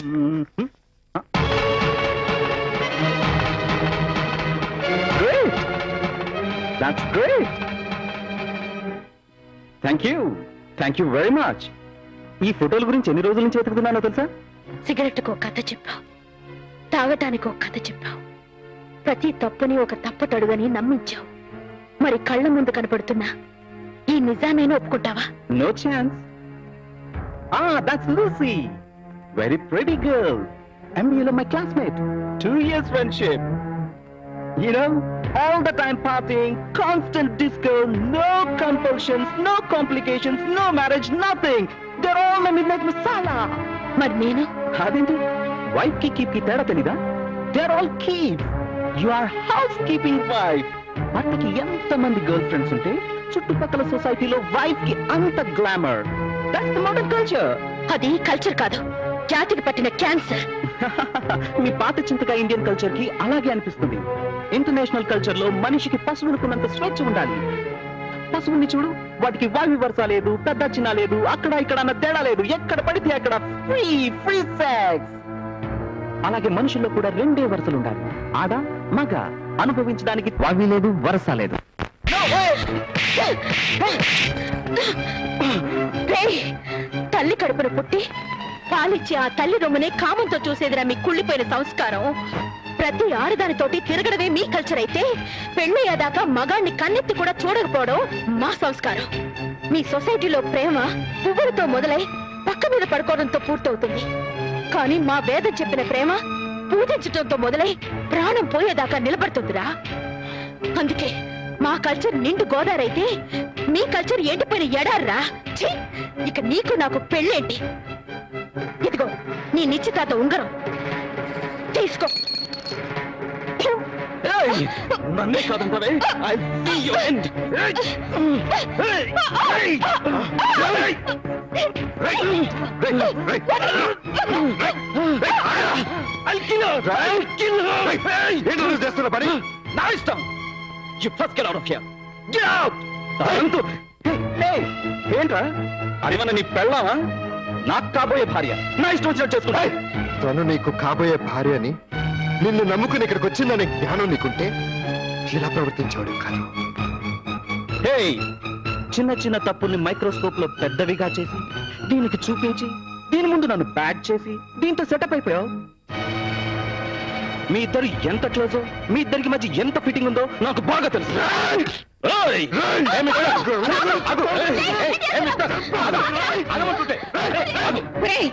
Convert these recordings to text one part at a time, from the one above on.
Great! That's great! Thank you thank you very much ఈ ఫోటోల గురించి ఎన్ని రోజుల నుంచి వెతుకుతున్నానో తెలుసా సిగరెట్కు ఒక కథ చెప్పావు తాగటానికి ఒక కథ చెప్పావు ప్రతి తప్పుని ఒక తప్పటడుగని నమ్మించావు మరి కళ్ళ ముందు కనపడుతున్నా ఈ నిజానైనా ఒప్పుకుంటావా నో ఛాన్స్ ఆ that's Lucy very pretty girl ఎంబీఏలో my classmate two years friendship You know, all the time partying, constant disco, no compulsions, no complications, no marriage, nothing. They're all the midnight masala. మరి నేను అదేంటి wife కి keep కి తేడా తెలీదా they are all keep you are house keeping wife భర్తకి ఎంత మంది గర్ల్ ఫ్రెండ్స్ ఉంటే చుట్టుపక్కల సొసైటీలో వైఫ్ కి అంత glamour that's the modern culture అది కల్చర్ కాదు జాతికి పట్టిన క్యాన్సర్ మీ పాత చింతక ఇండియన్ కల్చర్ కి అలాగే అనిపిస్తుంది ఇంటర్నేషనల్ కల్చర్ లో మనిషికి పశువులకున్నంత స్వేచ్ఛ ఉండాలి పశువుల్ని చూడు వాటికి వాయు వరుస లేదు పెద్ద చిన్న లేదు అక్కడ ఇక్కడ అన్న తేడా లేదు ఎక్కడ పడితే అక్కడ ఫ్రీ ఫ్రీ సెక్స్ అలాగే మనుషుల్లో కూడా రెండే వరుసలు ఉండాలి ఆడ మగ అనుభవించడానికి వావి లేదు వరస లేదు రేయ్, తల్లి కడుపున పుట్టి పాలిచ్చి ఆ తల్లి రొమ్మునే కామంతో చూసేదిరా మీ కుళ్ళిపోయిన సంస్కారం ప్రతి ఆడదానితోటి తిరగడమే మీ కల్చర్ అయితే పెళ్ళయ్యేదాకా మగాణ్ణి కన్నెత్తి కూడా చూడకపోవడం మా సంస్కారం మీ సొసైటీలో ప్రేమ పువ్వులతో మొదలై పక్క మీద పడుకోవడంతో పూర్తవుతుంది కానీ మా వేదం చెప్పిన ప్రేమ పూజించడంతో మొదలై ప్రాణం పోయేదాకా నిలబడుతుందిరా అందుకే మా కల్చర్ నిండు గోదావరి అయితే మీ కల్చర్ ఎండిపోయిన ఎడార్రా ఛీ! ఇక నీకు నాకు పెళ్ళేంటి ఇదిగో నీ నిశ్చితార్థ ఉంగరం తీసుకో ఏయ్, నన్నే కాదంటావే ఐ సీ యు ఎండ్ చేస్తున్న పని నా ఇష్టం you first get out of here get out అంతు ఏంట్రా అది మన నీ పెళ్ళావా నాకు కాబోయే భార్య నా ఇష్టం వచ్చినట్టు చేసుకుంటా తను నీకు కాబోయే భార్య అని నిన్ను నమ్ముకుని ఇక్కడికి వచ్చిందనే జ్ఞానం నీకుంటే ఇలా ప్రవర్తించాడు కాదు హే చిన్న చిన్న తప్పుల్ని మైక్రోస్కోప్ లో పెద్దవిగా చేసి దీనికి చూపించి దీని ముందు నన్ను బ్యాట్ చేసి దీంతో సెటప్ అయిపోయావు మీ ఇద్దరు ఎంత క్లోజో మీ ఇద్దరికి మధ్య ఎంత ఫిట్టింగ్ ఉందో నాకు బాగా తెలుసు ఏయ్! ఏమి ఇక్కడ? అగు! ఏయ్! ఏయ్! ఏమి ఇక్కడ? అగు! అగమంటుంటే! ఏయ్! అగు! ఏయ్!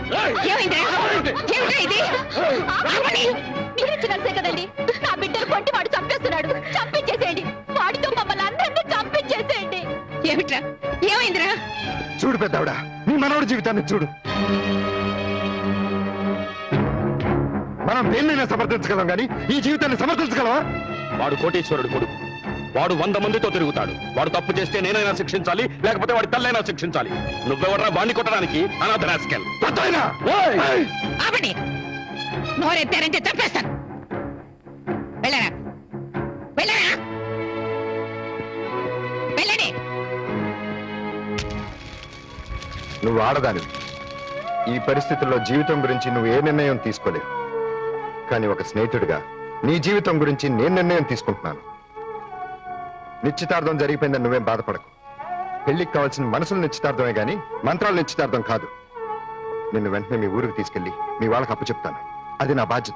మీరిచ్చి కలిసే కదండి నా బిడ్డను కొట్టి వాడు చంపేస్తున్నాడు చంపించేసేయండి వాడితో మమ్మల్ని అందరినీ చంపించేసేయండి ఏమిట్రా ఏమైందిరా చూడు పెద్దవిడ నీ మనవడి జీవితాన్ని చూడు మనం దేన్నైనా సమర్థించగలం కానీ ఈ జీవితాన్ని సమర్థించగలవా వాడు కోటీశ్వరుడు కొడుకు వాడు వంద మందితో తిరుగుతాడు వాడు తప్పు చేస్తే నేనైనా శిక్షించాలి లేకపోతే వాడి తల్లైనా శిక్షించాలి నువ్వెవడరా బాండి కొట్టడానికి అనాథ రాస్కెల్ పెద్దయినా! ఆపండి నోరెత్తారంటే చంపేస్తాను వెళ్ళరా వెళ్ళరా వెళ్ళండి నువ్వు ఆడదానివి ఈ పరిస్థితుల్లో జీవితం గురించి నువ్వు ఏ నిర్ణయం తీసుకోలేవు కానీ ఒక స్నేహితుడిగా నీ జీవితం గురించి నేను నిర్ణయం తీసుకుంటున్నాను నిశ్చితార్థం జరిగిపోయిందని నువ్వేం బాధపడకు పెళ్లికి కావాల్సిన మనసుల నిశ్చితార్థమే గాని మంత్రాల నిశ్చితార్థం కాదు నిన్ను వెంటనే మీ ఊరికి తీసుకెళ్లి మీ వాళ్ళకి అప్పు చెప్తాను అది నా బాధ్యత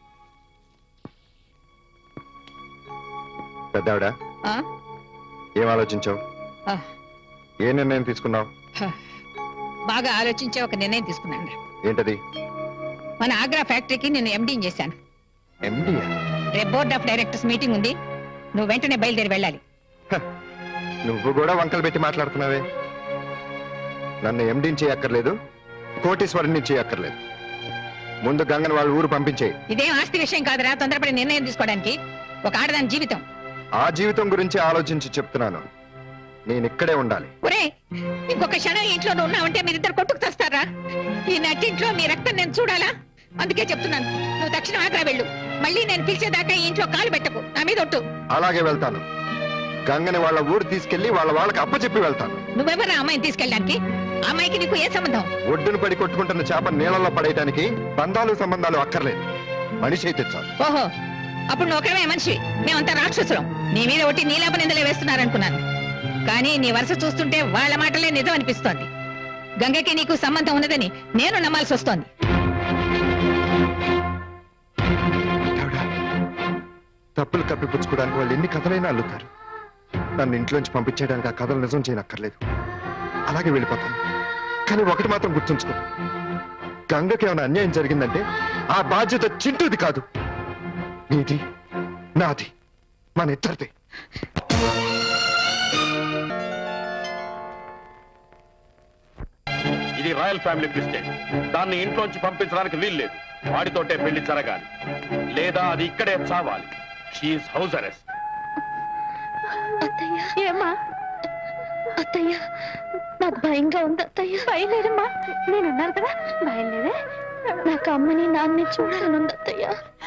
పెద్దావిడ ఆ? ఏం ఆలోచించావు ఆ. ఏ నిర్ణయం తీసుకున్నావు బాగా ఆలోచించే ఒక నిర్ణయం తీసుకున్నాను ఏంటది మన ఆగ్రా ఫ్యాక్టరీకి నేను ఎండీని చేశాను ఎండి రేపు బోర్డ్ ఆఫ్ డైరెక్టర్స్ మీటింగ్ ఉంది నువ్వు వెంటనే బయలుదేరి వెళ్ళాలి నువ్వు కూడా వంకలు పెట్టి మాట్లాడుతున్నావే నన్ను ఎండిని చేయక్కర్లేదు కోటీశ్వరుని చేయక్కర్లేదు ముందు గంగని వాళ్ళ ఊరు పంపించే ఇదేం ఆస్తి విషయం కాదురా తొందరపడి నిర్ణయం తీసుకోవడానికి ఒక ఆడదాని జీవితం ఆ జీవితం గురించి ఆలోచించి చెప్తున్నాను నేను ఇక్కడే ఉండాలి ఒరే ఇంకొక క్షణం ఈ ఇంట్లో నువ్వు ఉన్నావంటే మీరిద్దరు కొట్టుకు తెస్తారా ఈ నట్టింట్లో మీ రక్తం నేను చూడాలా అందుకే చెప్తున్నాను నువ్వు తక్షణం ఆగ్రా వెళ్ళు మళ్ళీ నేను పిలిచేదాకా ఈ ఇంట్లో కాలు పెట్టకు నా మీద ఒట్టు అలాగే వెళ్తాను గంగని వాళ్ళ ఊరు తీసుకెళ్లి వాళ్ళ వాళ్ళకి అప్పచెప్పి వెళ్తాను నువ్వెవరా అమ్మాయిని తీసుకెళ్ళడానికి అమ్మాయికి నీకు ఏ సంబంధం ఒడ్డును పడి కొట్టుకుంటున్న చేప నీళ్ళలో పడేయడానికి బంధాలు సంబంధాలు అక్కర్లేదు మనిషి అయితే చాలు ఓహో అప్పుడు నువ్వు ఒకడమే మనిషి మేమంతా రాక్షసులం నీ మీద ఒకటి నీలాప నిందలే వేస్తున్నారనుకున్నాను కానీ నీ వరుస చూస్తుంటే వాళ్ళ మాటలే నిజం అనిపిస్తోంది గంగకి నీకు సంబంధం ఉన్నదని నేను నమ్మాల్సి వస్తోంది దేవుడా, తప్పులు కప్పిపుచ్చుకోవడానికి వాళ్ళు ఎన్ని కథలైనా అల్లుతారు నన్ను ఇంట్లోంచి పంపించేయడానికి ఆ కథలు నిజం చేయనక్కర్లేదు అలాగే వెళ్ళిపోతాను కానీ ఒకటి మాత్రం గుర్తుంచుకో గంగకి ఏమైనా అన్యాయం జరిగిందంటే ఆ బాధ్యత చింటూది కాదు నీది నాది మన ఇద్దరిది ఇది రాయల్ ఫ్యామిలీ ప్రిస్టేజ్ దాన్ని ఇంట్లోంచి పంపించడానికి వీల్లేదు వాడితోటే పెళ్లి జరగాలి లేదా అది ఇక్కడే చావాలి షీఈ్ హౌస్ అరెస్ట్ అత్తయ్య ఏమా అత్తయ్య నాకు భయంగా ఉంది అత్తయ్య భయం లేదమ్మా నేను ఉన్నారు కదా భయం లేదే నాకు అమ్మని నాన్నని చూడాలని ఉంది అత్తయ్య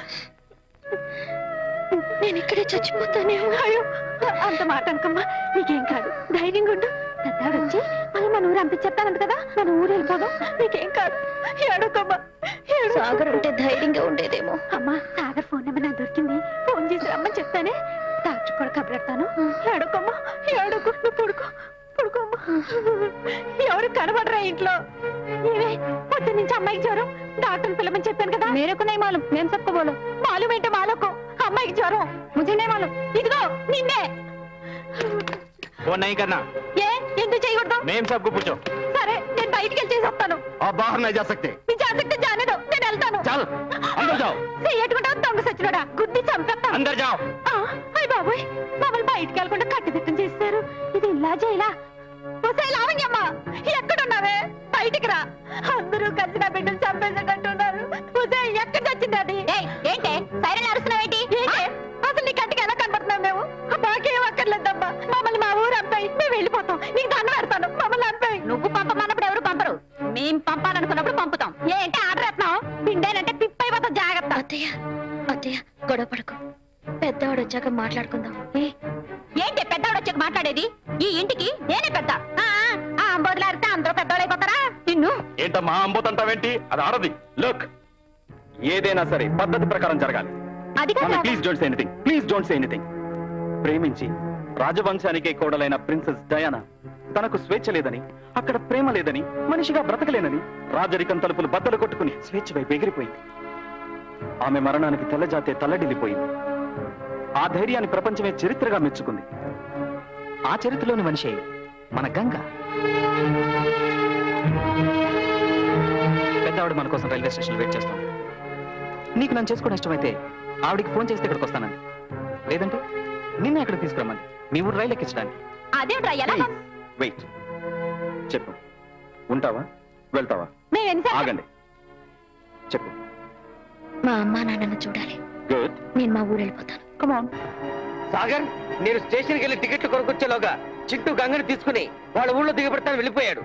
నేను ఇక్కడే చచ్చిపోతానేమో అయ్యో అంత మాట అనుకమ్మా నీకేం కాదు ధైర్యంగా ఉండు పెద్దాడు వచ్చి మళ్ళీ మన ఊరు పంపించేస్తానంట కదా మన ఊరు వెళ్ళిపోదాం నీకేం కాదు ఏడుకోమ్మా సాగర్ ఉంటే ధైర్యంగా ఉండేదేమో అమ్మా సాగర్ ఫోన్ నెంబర్ నాకు దొరికింది ఫోన్ చేసి రమ్మని చెప్తానే డాక్టర్ కూడా కబురెడతాను ఏడుకోమ్మా ఏడుకో నువ్వు పడుకో పడుకోమ్మా ఎవరు కనబడరా ఇంట్లో ఏవే పొద్దు నుంచి అమ్మాయికి జ్వరం డాక్టర్ పిల్లమని చెప్పాను కదా మేరకు నై మాలం నేను చెప్పుకోబోలు మాలు ఏంటో మాలకు అమ్మాయికి జ్వరం ముజే మాలం ఇదిగో నిన్నే वो नहीं करना ఏ ఎందుకు చేయకూడదు मेम सबको पूछो సరే నేను బయటికి వెళ్ళి చేసి వస్తాను ఆ బాహర్ నై జా సక్తే మీ జాగ్రత్త జానేదో నేను వెళ్తాను चल अंदर जाओ చెయ్యట్టుకుంటా దొంగ సచ్చినోడా గుద్ది చంపేస్తాను अंदर जाओ ఆ, అయ్ బాబోయ్ మమ్మల్ని బయటికి వెళ్ళకుండా కట్టుదిట్టం చేస్తారు ఇది ఇలా చేయలా ఒసే లావణ్యమ్మ ఎక్కడున్నావే బయటికి రా అందరూ కలిసి నా బిడ్డలు చంపేసేటట్టున్నారు ఒసే ఎక్కడ చచ్చింది అది ఏంటే సైరన్ అరుస్తున్నావేంటి అసలు నీ కంటికి ఎలా కనబడుతున్నాం మేము మాకేం అక్కర్లేదమ్మా మమ్మల్ని మా ఊరు అబ్బాయి మేము వెళ్ళిపోతాం నీకు దండం పెడతాను మమ్మల్ని అబ్బాయి నువ్వు పంపమన్నప్పుడు ఎవరు పంపరు మేం పంపాలనుకున్నప్పుడు పంపుతాం ఏంటి ఆర్డర్ ఎత్తున్నావు పిండేనంటే పిప్పైపోతాం జాగ్రత్త అత్తయ్య అత్తయ్య గొడవ పడకు పెద్దవాడు వచ్చాక మాట్లాడుకుందాం ఏంటి పెద్దవాడు వచ్చాక మాట్లాడేది ఈ ఇంటికి నేనే పెద్ద ఆ బొదలాడితే అందరూ పెద్దవాళ్ళైపోతారా నిన్ను ఏంటమ్మా అంబోతంటావేంటి అది ఆడది లుక్ ఏదైనా సరే పద్ధతి ప్రకారం జరగాలి అది మమ్మీ కాదు please don't say anything please don't say anything ప్రేమించి రాజవంశానికే కోడలైన ప్రిన్సెస్ డయానా తనకు స్వేచ్ఛ లేదని అక్కడ ప్రేమ లేదని మనిషిగా బ్రతకలేనని రాజరికం తలుపులు బద్దలు కొట్టుకుని స్వేచ్ఛ వైపు ఎగిరిపోయింది ఆమె మరణానికి తెల్లజాతే తల్లడిల్లిపోయింది ఆ ధైర్యాన్ని ప్రపంచమే చరిత్రగా మెచ్చుకుంది ఆ చరిత్రలోని మనిషి మన గంగ పెద్దవాడు మన కోసం రైల్వే స్టేషన్ వెయిట్ చేస్తాం నీకు నన్ను చేసుకోవడం ఇష్టమైతే ఆవిడికి ఫోన్ చేస్తే ఇక్కడికి వస్తానని లేదంటే నిన్న ఎక్కడికి తీసుకురమ్మని మీ ఊరు రైలు ఎక్కించడానికి అదేంట్రా ఎలా వెయిట్ చెప్పు ఉంటావా వెళ్తావా మేము ఎన్నిసార్లు ఆగండి చెప్పు మా అమ్మా నాన్నను చూడాలి గుడ్ నేను మా ఊరు వెళ్ళిపోతాను కమాన్ సాగర్ నేను స్టేషన్కి వెళ్ళి టికెట్లు కొనుక్కొచ్చేలోగా చింటూ గంగని తీసుకుని వాళ్ళ ఊళ్ళో దిగబడతాను వెళ్ళిపోయాడు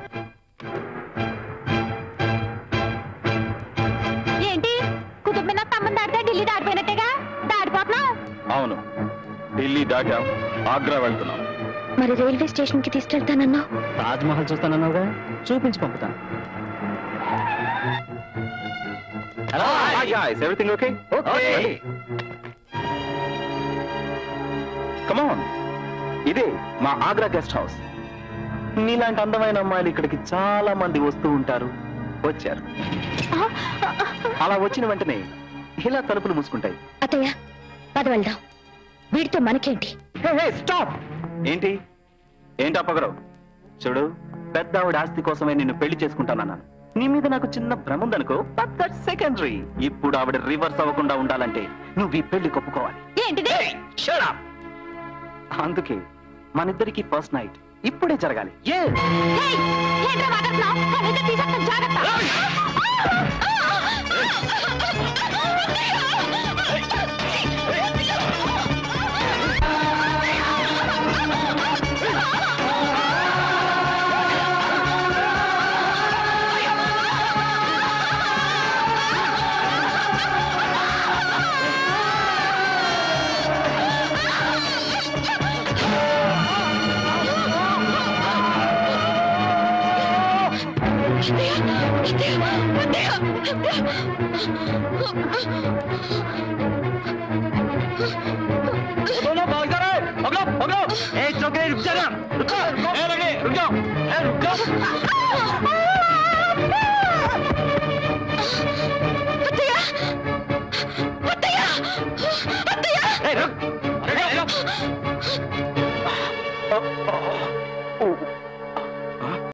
ఏంటి కుతుబ్ మీద తమ్మని దాటితే ఢిల్లీ దాటిపోయినట్టేగా దాటిపోతున్నావు అవును ఢిల్లీ దాటాం ఆగ్రా వెళ్తున్నాం మరి రైల్వే స్టేషన్ కి తీసుకెళ్తానన్నావు తాజ్ మహల్ చూస్తానన్నావుగా చూపించి పంపుతాను ఎవ్రీథింగ్ ఓకే Okay. కమాన్ ఇదే మా ఆగ్రా గెస్ట్ హౌస్ నీలాంటి అందమైన అమ్మాయిలు ఇక్కడికి చాలా మంది వస్తూ ఉంటారు వచ్చారు అలా వచ్చిన వెంటనే ఇలా తలుపులు మూసుకుంటాయి అత్తయ్య పద వెళ్దాం వీడితో మనకేంటి స్టాప్ ఏంటి ఏంటి అప్పగరవు చూడు పెద్ద ఆవిడ ఆస్తి కోసమే నిన్ను పెళ్లి చేసుకుంటానన్నాను నీ మీద నాకు చిన్న భ్రమ ఉందనుకో బట్ దట్ సెకండరీ ఇప్పుడు ఆవిడ రివర్స్ అవ్వకుండా ఉండాలంటే నువ్వు ఈ పెళ్లి కొప్పుకోవాలి ఏంటిది Shut up! అందుకే మనిద్దరికి ఫస్ట్ నైట్ ఇప్పుడే జరగాలి ఏయ్, ఏంట్రా మాట్లాడుతున్నావ్? కనీసం తీసేస్తాను, జాగ్రత్త. दोनों भाग जा रहे हैं पकड़ो पकड़ो ए चौके रुक जा ना रुक जा ए लगे रुक जाओ ए रुक जाओ ए रुक